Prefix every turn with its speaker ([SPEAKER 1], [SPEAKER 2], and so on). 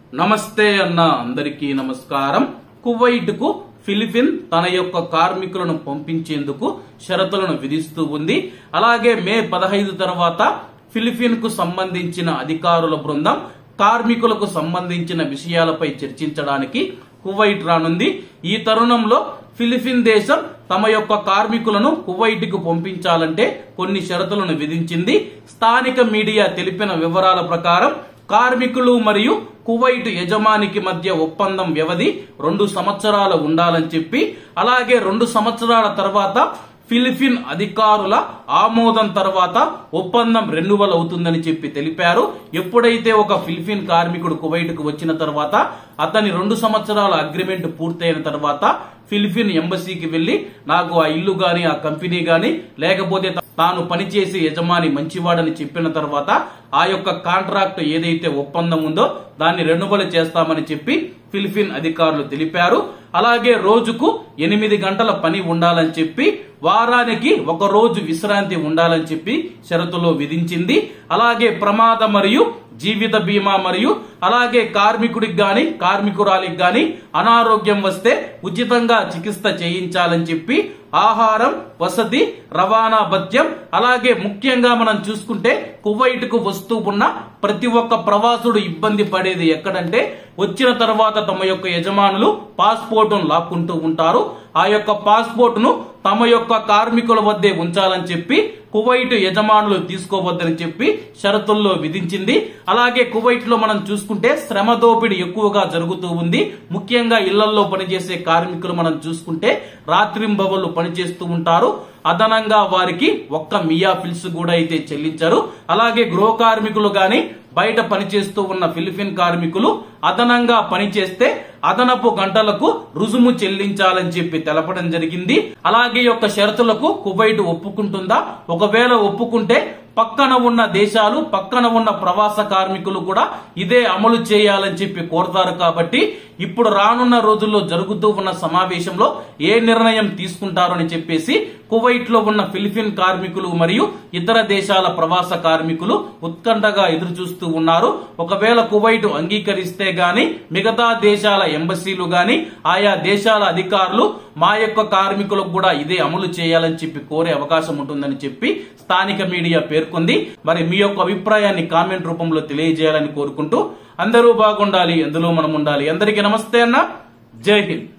[SPEAKER 1] నమస్తే అన్న అందరికీ నమస్కారం కువైట్ కు ఫిలిపిన్ తన యొక్క కార్మికులను పంపించేందుకు షరతులను విధిస్తూ ఉంది అలాగే మే పదహైదు తర్వాత ఫిలిపిన్ కు సంబంధించిన అధికారుల బృందం కార్మికులకు సంబంధించిన విషయాలపై చర్చించడానికి కువైట్ రానుంది ఈ తరుణంలో ఫిలిపిన్ దేశం తమ యొక్క కార్మికులను కువైట్ కు పంపించాలంటే కొన్ని షరతులను విధించింది స్థానిక మీడియా తెలిపిన వివరాల ప్రకారం కార్మికులు మరియు కువైట్ యజమానికి మధ్య ఒప్పందం వ్యవధి రెండు సంవత్సరాలు ఉండాలని చెప్పి అలాగే రెండు సంవత్సరాల తర్వాత ఫిలిపిన్ అధికారుల ఆమోదం తర్వాత ఒప్పందం రెన్యువల్ అవుతుందని చెప్పి తెలిపారు ఎప్పుడైతే ఒక ఫిలిపిన్ కార్మికుడు కువైట్ కు వచ్చిన తర్వాత అతని రెండు సంవత్సరాల అగ్రిమెంట్ పూర్తయిన తర్వాత ఫిలిపిన్ ఎంబసీకి వెళ్లి నాకు ఆ ఇల్లు గాని ఆ కంపెనీ గాని లేకపోతే తాను పనిచేసే యజమాని మంచివాడని చెప్పిన తర్వాత ఆ యొక్క కాంట్రాక్ట్ ఏదైతే ఒప్పందం ఉందో దాన్ని రెన్యువల్ చేస్తామని చెప్పి ఫిలిపిన్ అధికారులు తెలిపారు అలాగే రోజుకు ఎనిమిది గంటల పని ఉండాలని చెప్పి వారానికి ఒక రోజు విశ్రాంతి ఉండాలని చెప్పి షరతులో విధించింది అలాగే ప్రమాద మరియు జీవిత బీమా మరియు అలాగే కార్మికుడికి గాని కార్మికురాలికి గాని అనారోగ్యం వస్తే ఉచితంగా చికిత్స చేయించాలని చెప్పి ఆహారం వసతి రవాణా భత్యం అలాగే ముఖ్యంగా మనం చూసుకుంటే కువైట్ కు వస్తూ ఉన్న ప్రతి ఒక్క ప్రవాసుడు ఇబ్బంది పడేది ఎక్కడంటే వచ్చిన తర్వాత తమ యొక్క యజమానులు పాస్పోర్టును లాక్కుంటూ ఉంటారు ఆ యొక్క పాస్పోర్ట్ ను తమ యొక్క కార్మికుల వద్దే ఉంచాలని చెప్పి కువైట్ యజమానులు తీసుకోవద్దని చెప్పి షరతుల్లో విధించింది అలాగే కువైట్ లో మనం చూసుకుంటే శ్రమ దోపిడీ ఎక్కువగా జరుగుతూ ఉంది ముఖ్యంగా ఇళ్లలో పనిచేసే కార్మికులు మనం చూసుకుంటే రాత్రింబవళ్లు పనిచేస్తూ ఉంటారు అదనంగా వారికి ఒక్క మియా ఫిల్స్ కూడా అయితే చెల్లించారు అలాగే గృహ కార్మికులు గాని బయట పనిచేస్తూ ఉన్న ఫిలిపిన్ కార్మికులు అదనంగా పనిచేస్తే అదనపు గంటలకు రుజుము చెల్లించాలని చెప్పి తెలపడం జరిగింది అలాగే యొక్క షరతులకు కువైట్ ఒప్పుకుంటుందా ఒకవేళ ఒప్పుకుంటే పక్కన ఉన్న దేశాలు పక్కన ఉన్న ప్రవాస కార్మికులు కూడా ఇదే అమలు చేయాలని చెప్పి కోరతారు కాబట్టి ఇప్పుడు రానున్న రోజుల్లో జరుగుతూ ఉన్న సమావేశంలో ఏ నిర్ణయం తీసుకుంటారని చెప్పేసి కువైట్ లో ఉన్న ఫిలిపిన్ కార్మికులు మరియు ఇతర దేశాల ప్రవాస కార్మికులు ఉత్కంఠగా ఎదురు చూస్తూ ఉన్నారు ఒకవేళ కువైట్ అంగీకరిస్తే గాని మిగతా దేశాల ఎంబసీలు గాని ఆయా దేశాల అధికారులు మా యొక్క కార్మికులకు కూడా ఇదే అమలు చేయాలని చెప్పి కోరే అవకాశం ఉంటుందని చెప్పి స్థానిక మీడియా పేర్కొంది మరి మీ యొక్క అభిప్రాయాన్ని కామెంట్ రూపంలో తెలియజేయాలని కోరుకుంటూ అందరూ బాగుండాలి ఎందులో మనం ఉండాలి అందరికీ నమస్తే అన్న జై హింద్